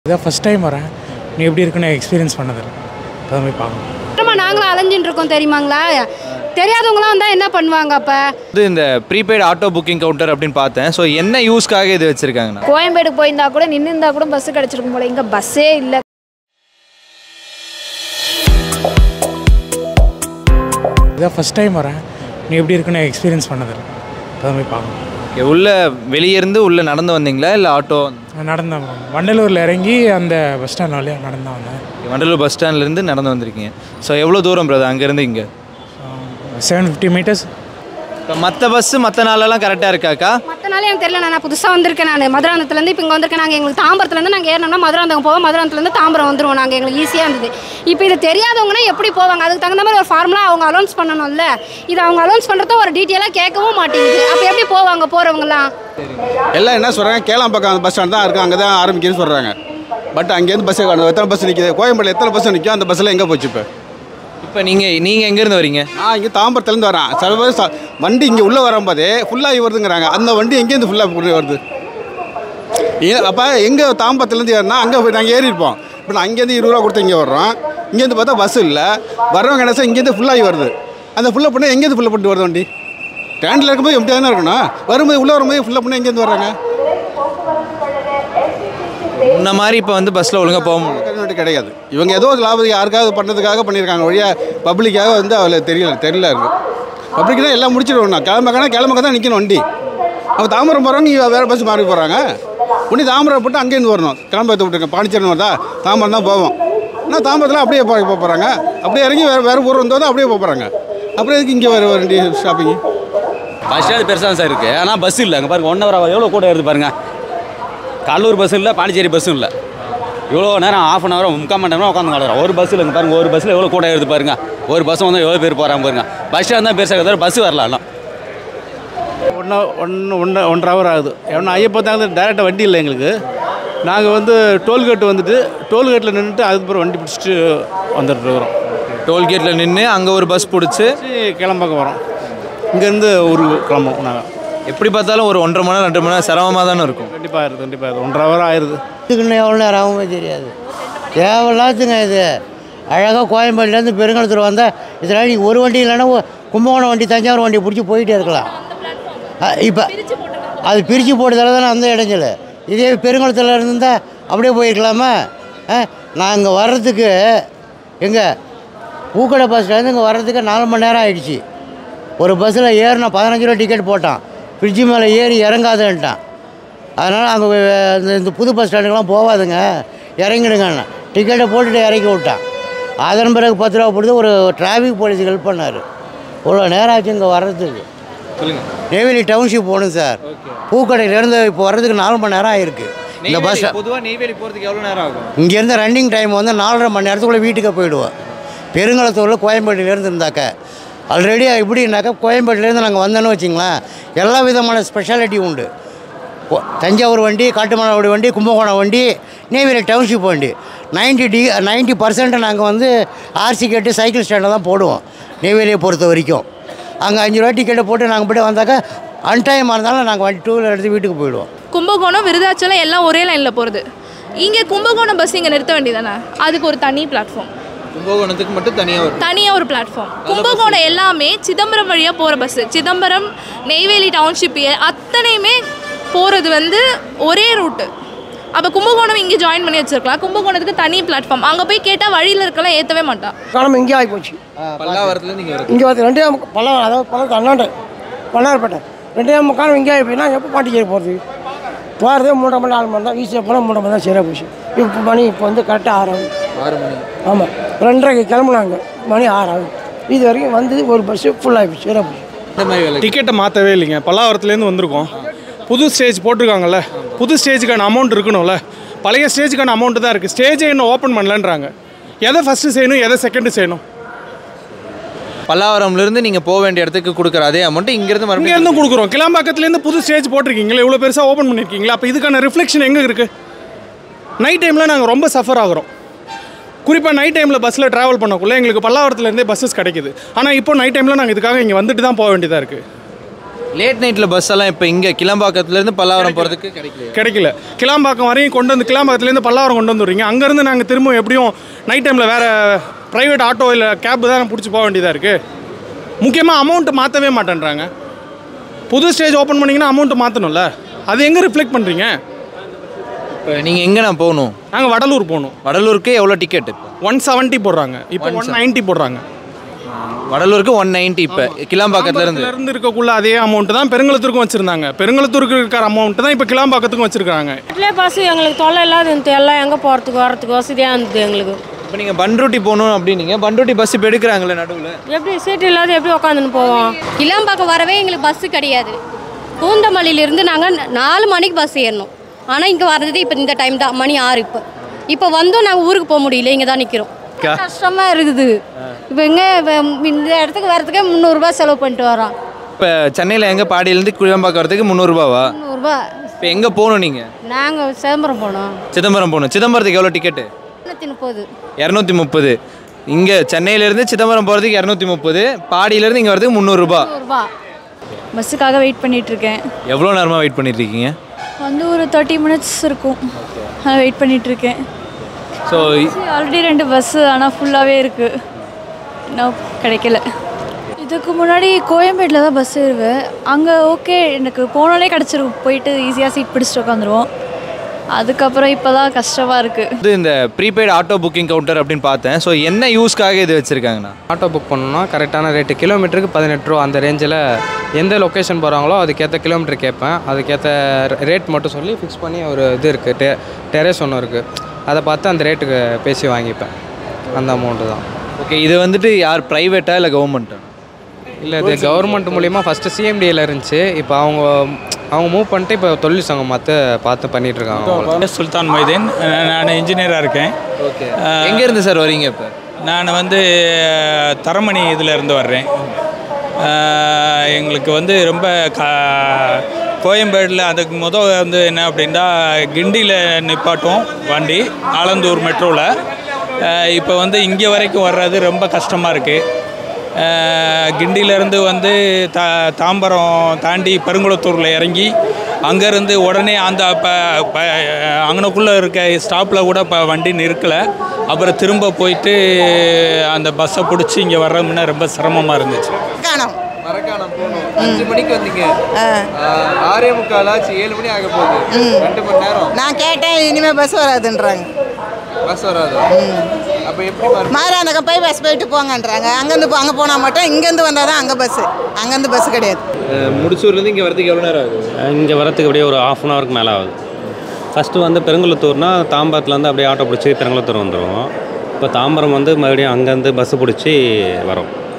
இதான் first time வரேன் நீ எப்படி இருக்குன்னு எக்ஸ்பீரியன்ஸ் பண்ணதில்லை அதான் போய் பார்க்கணும் அப்புறமா நாங்களும் அலைஞ்சின்னு இருக்கோம் தெரியுமாங்களா தெரியாதவங்களாம் வந்தால் என்ன பண்ணுவாங்க அப்போ இது இந்த ப்ரீபெய்டு ஆட்டோ புக்கிங் கவுண்டர் அப்படின்னு பார்த்தேன் ஸோ என்ன யூஸ்க்காக இது வச்சுருக்காங்கண்ணா கோயம்பேடு போயிருந்தா கூட நின்று இருந்தா கூட பஸ் கிடச்சிருக்கும் போல இங்கே பஸ்ஸே இல்லை இதான் ஃபஸ்ட் டைம் வரேன் நீ எப்படி இருக்குன்னு எக்ஸ்பீரியன்ஸ் பண்ணதில்லை அதான் போய் பார்க்கணும் Okay, உள்ள வெளியே இருந்து உள்ளே நடந்து வந்தீங்களா இல்லை ஆட்டோ நான் நடந்தேன் bro. வண்டலூரில் இறங்கி அந்த பஸ் ஸ்டாண்ட் வழியாக நடந்து வந்தேன் வண்டலூர் பஸ் ஸ்டாண்ட்லேருந்து நடந்து வந்திருக்கீங்க ஸோ எவ்வளோ தூரம் பிரதர் அங்கேருந்து இங்கே செவன் ஃபிஃப்டி மீட்டர்ஸ் இப்போ மற்ற பஸ்ஸு மற்ற நாளெல்லாம் கரெக்டாக இருக்காக்கா மற்ற நாள் எனக்கு தெரியல நான் புதுசாக வந்திருக்கேன் நான் மதுராந்தத்துலேருந்து இப்போ இங்கே வந்திருக்கேன் நாங்கள் எங்களுக்கு தாம்பரத்துலேருந்து நாங்கள் ஏறினோம்னா மதுராந்தகம் போவோம் மதுராந்தத்துலேருந்து தாம்பரம் வந்துருவோம் நாங்கள் எங்களுக்கு ஈஸியாக இருந்தது இப்போ இது தெரியாதவங்கன்னா எப்படி போவாங்க அதுக்கு தகுந்த மாதிரி ஒரு ஃபார்முலா அவங்க அலௌன்ஸ் பண்ணணும்ல இது அவங்க அலௌன்ஸ் பண்ணுறதும் ஒரு டீட்டெயிலாக கேட்கவும் மாட்டேங்குது அப்போ எப்படி போவாங்க போகிறவங்களாம் எல்லாம் என்ன சொல்கிறாங்க கேளாம்பாக்கம் அந்த பஸ் ஸ்டாண்ட் தான் இருக்குது அங்கே தான் ஆரம்பிக்குதுன்னு சொல்கிறாங்க பட் அங்கேருந்து பஸ்ஸே காணும் எத்தனை பஸ் நிற்கிது கோயம்பேடு எத்தனை பஸ் நிற்கும் அந்த பஸ்ஸில் எங்கே போச்சு இப்போ இப்போ நீங்கள் நீங்கள் எங்கேருந்து வரீங்க நான் இங்கே தாம்பரத்துலேருந்து வரேன் சில பேர் ச- வண்டி இங்கே உள்ளே வரும்போதே ஃபுல்லாகி வருதுங்கிறாங்க அந்த வண்டி எங்கேருந்து ஃபுல்லாக வருது ஏன் அப்போ எங்கே தாம்பரத்துலேருந்து ஏறினா அங்கே போய் நாங்கள் ஏறியிருப்போம் இப்போ நான் அங்கேருந்து இருபது ரூபா கொடுத்து இங்கே வர்றோம் இங்கேருந்து பார்த்தா பஸ் இல்லை வர்றவங்க என்ன இங்கேருந்து ஃபுல்லாகி வருது அந்த ஃபுல்லாக பண்ணால் எங்கேருந்து ஃபுல்லாக பண்ணிட்டு வருது வண்டி ஸ்டாண்டில் இருக்கும்போது எப்படி தானே இருக்கணும் வரும்போது உள்ளே வரும்போது ஃபுல்லாக பண்ணால் எங்கேருந்து வர்றாங்க முன்ன மாதிரி இப்போ வந்து பஸ்ஸில் ஒழுங்காக போக முடியும் கன்வெர்ட் கிடையாது இவங்க ஏதோ ஒரு லாபம் யாருக்காவது பண்ணுறதுக்காக பண்ணியிருக்காங்க வழியா பப்ளிக்காக வந்து அவளை தெரியல தெரியல இருக்கு பப்ளிக் தான் எல்லாம் முடிச்சிடுவோம் நான் கிளம்பக்கனா கிளம்பக்க தான் நிற்கணும் வண்டி அவங்க தாம்பரம் போகிறோம் நீ வேறு பஸ் மாறி போகிறாங்க உடனே தாம்பரம் போட்டு அங்கேருந்து வரணும் கிளம்பத்தை விட்டுருங்க பாண்டிச்சேரி வருதா தாம்பரம் தான் போவோம் ஆனால் தாம்பரத்தில் அப்படியே போக போக போகிறாங்க அப்படியே இறங்கி வேறு வேறு ஊர் வந்தோம் அப்படியே போக போகிறாங்க அப்புறம் எதுக்கு இங்கே வர வண்டி ஷாப்பிங் பஸ் ஸ்டாண்ட் பெருசாக தான் சார் இருக்குது ஆனால் பஸ் இல்லை அங்கே பாருங்க ஒன் ஹவர் எவ்வளோ கூட வருது பாருங்க கடலூர் பஸ் இல்லை பாண்டிச்சேரி பஸ்ஸும் இல்லை இவ்வளோ நேரம் ஆஃப் அன் ஹவர் முக்கால் மணி நேரம் உட்காந்து கிடக்குறோம் ஒரு பஸ்ஸில் இங்கே பாருங்க ஒரு பஸ்ஸில் எவ்வளோ கூட வருது பாருங்க ஒரு பஸ் வந்து எவ்வளோ பேர் போகிறாங்க பாருங்க பஸ் ஸ்டாண்ட் தான் பெருசாக இருக்குது பஸ் வரல எல்லாம் ஒன்று ஒன்று ஒன்று ஒன்றரை ஹவர் ஆகுது ஏன்னா ஐயப்போ தான் டேரெக்டாக வண்டி இல்லை எங்களுக்கு நாங்கள் வந்து டோல்கேட் வந்துட்டு டோல்கேட்டில் நின்றுட்டு அதுக்கப்புறம் வண்டி பிடிச்சிட்டு வந்துட்டு இருக்கிறோம் டோல்கேட்டில் நின்று அங்கே ஒரு பஸ் பிடிச்சி கிளம்பாக்கம் வரோம் இங்கேருந்து ஊருக்கு கிளம்புவோம் நாங்கள் எப்படி பார்த்தாலும் ஒரு ஒன்றரை மணி நேரம் ரெண்டு மணி நேரம் சிரமமாக தானே இருக்கும் கண்டிப்பாக ஆயிருது கண்டிப்பாக ஆயிருது ஒன்றரை ஹவர் ஆயிடுது இதுக்குன்னு எவ்வளோ நேரம் ஆகுமே தெரியாது தேவையில்லாதுங்க இது அழகாக கோயம்பேடுலேருந்து பெருங்கலத்தூர் வந்தால் இதில் நீ ஒரு வண்டி இல்லைன்னா ஒ- கும்பகோணம் வண்டி தஞ்சாவூர் வண்டி பிடிச்சி போயிட்டே இருக்கலாம் இப்போ அது பிரித்து போட்டதால தானே அந்த இடைஞ்சல் இதே பெருங்குளத்தில் இருந்தால் அப்படியே போயிருக்கலாமா ஆ, நான் இங்கே வர்றதுக்கு எங்கே பூக்கடை பஸ் ஸ்டாண்டு இங்கே வர்றதுக்கு நாலு மணி நேரம் ஆயிடுச்சு ஒரு பஸ்ஸில் ஏறினா பதினஞ்சு ரூபா டிக்கெட் போட்டான் ஃப்ரிட்ஜு மேலே ஏறி இறங்காதன்ட்டான் அதனால் அங்கே இந்த இந்த புது பஸ் ஸ்டாண்டுக்கெலாம் போகாதுங்க இறங்கிடுங்கண்ணா டிக்கெட்டை போட்டுட்டு இறக்கி விட்டான் அதன் பிறகு பத்து ரூபா கொடுத்து ஒரு டிராஃபிக் போலீஸ் ஹெல்ப் பண்ணார் இவ்வளோ நேரம் ஆச்சு இங்கே வர்றதுக்கு சொல்லுங்கள் நெய்வேலி டவுன்ஷிப் போகணும் சார் பூக்கடையிலேருந்து இப்போ வர்றதுக்கு நாலு மணி நேரம் ஆயிருக்கு இந்த பஸ் பொதுவாக நெய்வேலி போகிறதுக்கு எவ்வளோ நேரம் ஆகும் இங்கேருந்து ரன்னிங் டைம் வந்து நாலரை மணி நேரத்துக்குள்ளே வீட்டுக்கு போயிடுவோம் பெருங்களத்தூரில் கோயம்பேட்டிலேருந்து இருந்தாக்க ஆல்ரெடி எப்படின்னாக்கா கோயம்பேட்டிலேருந்து நாங்கள் வந்தோன்னு வச்சிங்களேன் எல்லா விதமான ஸ்பெஷாலிட்டி உண்டு கொ- தஞ்சாவூர் வண்டி காட்டுமன்னாடி வண்டி கும்பகோணம் வண்டி நெய்வேலி டவுன்ஷிப் வண்டி நைன்டி டி நைன்ட்டி பர்சன்ட் நாங்கள் வந்து ஆர்சி கேட்டு சைக்கிள் ஸ்டாண்டில் தான் போடுவோம் நெய்வேலியை பொறுத்த வரைக்கும் அங்கே அஞ்சு ரூபா டிக்கெட்டை போட்டு நாங்கள் போய்ட்டு வந்தாக்கா அன்டைமாக இருந்தாலும் நாங்கள் வண்டி டூ வீலர் எடுத்து வீட்டுக்கு போயிடுவோம் கும்பகோணம் விருதாச்சலம் எல்லாம் ஒரே லைனில் போகிறது இங்கே கும்பகோணம் பஸ் இங்கே நிறுத்த வேண்டியதானே அதுக்கு ஒரு தனி பிளாட்ஃபார்ம் கும்பகோணத்துக்கு மட்டும் தனியாக வரும் தனியாக ஒரு பிளாட்ஃபார்ம் கும்பகோணம் எல்லாமே சிதம்பரம் வழியாக போகிற பஸ்ஸு சிதம்பரம் நெய்வேலி டவுன்ஷிப் அத்தனையுமே போகிறது வந்து ஒரே ரூட்டு அப்போ கும்பகோணம் இங்கே ஜாயின் பண்ணி வச்சிருக்கலாம் கும்பகோணத்துக்கு தனி பிளாட்ஃபார்ம் அங்கே போய் கேட்டால் வழியில் இருக்கலாம் ஏற்றவே மாட்டான் காலம் இங்கே ஆகி போச்சு பல்லாவரத்துலேருந்து இங்கே வரும் இங்கே வந்து ரெண்டே முக்கா- பல்லவ அதாவது பல்லவத்து அண்ணாண்டு பல்லாரப்பேட்டை ரெண்டே முக்கால் இங்கே ஆகி போயினா எப்போ பாண்டிச்சேரி போகிறது போகிறதே மூன்றரை மணி நாலு மணி தான் வீசிய போனால் மூன்றரை மணி தான் சரியாக போச்சு இப்போ மணி இப்போ வந்து கரெக்டாக ஆறு ஆகுது ஆறு மணி ஆமாம் ரெண்டரைக்கு கிளம்புனாங்க மணி ஆறு ஆகுது இது வரைக்கும் வந்து ஒரு பஸ்ஸு ஃபுல்லாகி போச்சு சரியாக போச்சு இந்த மாதிரி வேலை டிக்கெட்டை மாற்றவே இல்லைங்க பல்லாவரத்துலேருந்து வந்திருக்கோம் புது ஸ்டேஜ் போட்டிருக்காங்கல்ல புது ஸ்டேஜுக்கான அமௌண்ட் இருக்கணும்ல பழைய ஸ்டேஜுக்கான அமௌண்ட்டு தான் இருக்குது ஸ்டேஜை இன்னும் ஓப்பன் பண்ணலன்றாங்க எதை ஃபஸ்ட்டு செய்யணும் எதை செகண்டு செய்யணும் பல்லாவரம்லேருந்து நீங்கள் போக வேண்டிய இடத்துக்கு கொடுக்குற அதே அமௌண்ட் இங்கேருந்து இங்கேருந்து மறுபடியும் கொடுக்குறோம் கிளாம்பாக்கத்துலேருந்து புது ஸ்டேஜ் போட்டிருக்கீங்களா இவ்வளோ பெருசாக ஓப்பன் பண்ணியிருக்கீங்களா அப்போ இதுக்கான ரிஃப்ளெக்ஷன் எங்கே இருக்குது நைட் டைமில் நாங்கள் ரொம்ப சஃபர் ஆகுறோம் குறிப்பாக நைட் டைமில் பஸ்ஸில் ட்ராவல் பண்ணக்குள்ளே எங்களுக்கு பல்லாவரத்துலேருந்தே பஸ்ஸஸ் கிடைக்குது ஆனால் இப்போ நைட் டைமில் நாங்கள் இதுக்காக இங்கே வந்துட்டு தான் போக வேண்டியதாக இருக்குது லேட் நைட்டில் பஸ் எல்லாம் இப்போ இங்கே கிளம்பாக்கத்துலேருந்து பல்லாவரம் போகிறதுக்கு கிடைக்கல கிடைக்கல கிளாம்பாக்கம் வரையும் கொண்டு வந்து கிளாம்பாக்கத்துலேருந்து பல்லாவரம் கொண்டு வந்துடுறீங்க அங்கேருந்து நாங்கள் திரும்ப எப்படியும் நைட் டைமில் வேறு ப்ரைவேட் ஆட்டோ இல்லை கேப் தான் பிடிச்சி போக வேண்டியதாக இருக்குது முக்கியமாக அமௌண்ட்டு மாற்றவே மாட்டேன்றாங்க புது ஸ்டேஜ் ஓப்பன் பண்ணிங்கன்னா அமௌண்ட்டு மாற்றணும்ல அது எங்கே ரிஃப்ளெக்ட் பண்ணுறீங்க இப்போ நீங்கள் எங்கே நான் போகணும் நாங்கள் வடலூர் போகணும் வடலூருக்கு எவ்வளோ டிக்கெட் ஒன் செவன்ட்டி போடுறாங்க இப்போ ஒன் நைன்ட்டி போடுறாங்க வடலூருக்கு ஒன் நைன்ட்டி இப்போ கிளம்பாக்கத்துலேருந்து இருந்து இருக்கக்குள்ள அதே அமௌண்ட் தான் பெருங்குளத்தூருக்கும் வச்சுருந்தாங்க பெருங்குளத்தூருக்கு இருக்கிற அமௌண்ட் தான் இப்போ கிளாம்பாக்கத்துக்கும் வச்சுருக்காங்க வீட்டிலே பஸ் எங்களுக்கு தொல்லை இல்லாத இருந்தது எல்லாம் எங்கே போகிறதுக்கு வரத்துக்கு வசதியாக இருந்தது எங்களுக்கு இப்போ நீங்கள் பண்ருட்டி போகணும் அப்படின்னீங்க பண்ருட்டி பஸ் இப்போ எடுக்கிறாங்களே நடுவில் எப்படி சீட்டு இல்லாத எப்படி உட்காந்துன்னு போவோம் கிளாம்பாக்கம் வரவே எங்களுக்கு பஸ்ஸு கிடையாது பூந்தமல்லியிலேருந்து நாங்கள் நாலு மணிக்கு பஸ் ஏறணும் ஆனால் இங்கே வர்றது இப்போ இந்த டைம் தான் மணி ஆறு இப்போ இப்போ வந்தும் நாங்கள் ஊருக்கு போக முடியல இங்கே தான் நிற்கிறோம் கஷ்டமாக இருக்குது இப்போ எங்கே இந்த இடத்துக்கு வரதுக்கே முந்நூறுரூபா செலவு பண்ணிட்டு வரோம் இப்போ சென்னையில் எங்கே பாடியிலேருந்து கிளம்பாக்கம் வரதுக்கு முந்நூறுரூபாவா முந்நூறுரூபா இப்போ எங்கே போகணும் நீங்கள் நாங்கள் சிதம்பரம் போனோம் சிதம்பரம் போகணும் சிதம்பரத்துக்கு எவ்வளோ டிக்கெட்டு முந்நூற்றி முப்பது இரநூத்தி முப்பது இங்கே சென்னையிலேருந்து சிதம்பரம் போகிறதுக்கு இரநூத்தி முப்பது பாடியிலேருந்து இங்கே வரதுக்கு முந்நூறுரூபா நூறுரூபா பஸ்ஸுக்காக வெயிட் பண்ணிட்டு இருக்கேன் எவ்வளோ நேரமாக வெயிட் பண்ணிட்டு இருக்கீங்க வந்து ஒரு தேர்ட்டி மினிட்ஸ் இருக்கும் வெயிட் பண்ணிட்டு இருக்கேன் ஸோ ஆல்ரெடி ரெண்டு பஸ்ஸு ஆனால் ஃபுல்லாகவே இருக்குது இன்னும் கிடைக்கல இதுக்கு முன்னாடி கோயம்பேட்டில் தான் பஸ் ஏறுவேன் அங்கே ஓகே எனக்கு போனாலே கிடச்சிரும் போயிட்டு ஈஸியாக சீட் பிடிச்சிட்டு உட்காந்துருவோம் அதுக்கப்புறம் இப்போ தான் கஷ்டமாக இருக்குது இது இந்த ப்ரீபெய்டு ஆட்டோ புக்கிங் கவுண்டர் அப்படின்னு பார்த்தேன் ஸோ என்ன யூஸ்க்காக இது வச்சுருக்காங்கண்ணா ஆட்டோ புக் பண்ணணும்னா கரெக்டான ரேட்டு கிலோமீட்டருக்கு பதினெட்டு ரூபா அந்த ரேஞ்சில் எந்த லொக்கேஷன் போகிறாங்களோ அதுக்கேற்ற கிலோமீட்டர் கேட்பேன் அதுக்கேற்ற ரேட் மட்டும் சொல்லி ஃபிக்ஸ் பண்ணி ஒரு இது இருக்குது டெ டெரேஸ் ஒன்று இருக்குது அதை பார்த்து அந்த ரேட்டுக்கு பேசி வாங்கிப்பேன் அந்த அமௌண்ட்டு தான் ஓகே இது வந்துட்டு யார் ப்ரைவேட்டா இல்லை கவர்மெண்ட்டா இல்லை இது கவர்மெண்ட் மூலிமா ஃபஸ்ட்டு சிஎம்டியில் இருந்துச்சு இப்போ அவங்க அவங்க மூவ் பண்ணிட்டு இப்போ தொழில் சங்கம் பார்த்து பார்த்து பண்ணிட்டு இருக்காங்க அவங்க. சுல்தான் மைதீன் நான் இன்ஜினியராக இருக்கேன் ஓகே எங்கேருந்து சார் வரீங்க இப்போ நான் வந்து தரமணி இதில் இருந்து வர்றேன் அஹ், எங்களுக்கு வந்து ரொம்ப க கோயம்பேடில் அதுக்கு முத வந்து என்ன அப்படின்னா கிண்டியில் நிப்பாட்டும் வண்டி ஆலந்தூர் மெட்ரோவில் இப்போ வந்து இங்கே வரைக்கும் வர்றது ரொம்ப கஷ்டமாக இருக்குது கிண்டியிலேருந்து வந்து தா தாம்பரம் தாண்டி பெருங்குளத்தூரில் இறங்கி அங்கேருந்து உடனே அந்த இப்போ அங்கனக்குள்ளே இருக்க ஸ்டாப்பில் கூட இப்போ வண்டி நிற்கலை அப்புறம் திரும்ப போயிட்டு அந்த பஸ்ஸை பிடிச்சி இங்கே வர்றோம்னா ரொம்ப சிரமமாக இருந்துச்சு காணோம் மரக்காணம் போகணும் அஞ்சு மணிக்கு வந்தீங்க ஆறே முக்கால் ஆச்சு ஏழு மணி ஆக போகுது ரெண்டு மணி நேரம் நான் கேட்டேன் இனிமேல் பஸ் வராதுன்றாங்க பஸ் வராதா அப்போ எப்படி மறு- மாறாந்தகம் போய் பஸ் போயிட்டு போங்கன்றாங்க அங்கேருந்து போ அங்கே போனால் மட்டும் இங்கேருந்து வந்தால் தான் அங்கே பஸ்ஸு அங்கேருந்து பஸ் கிடையாது அஹ், முடிச்சூர்லேருந்து இங்கே வரதுக்கு எவ்வளோ நேரம் ஆகுது இங்கே வரத்துக்கு அப்படியே ஒரு ஆஃப் அன் ஹவருக்கு மேலே ஆகுது ஃபஸ்ட்டு வந்து பெருங்குளத்தூர்னா தாம்பரத்துலேருந்து அப்படியே ஆட்டோ பிடிச்சி பெருங்குளத்தூர் வந்துடுவோம் இப்போ தாம்பரம் வந்து மறுபடியும் அங்கேருந்து பஸ்ஸு பிடிச்சி வரோம்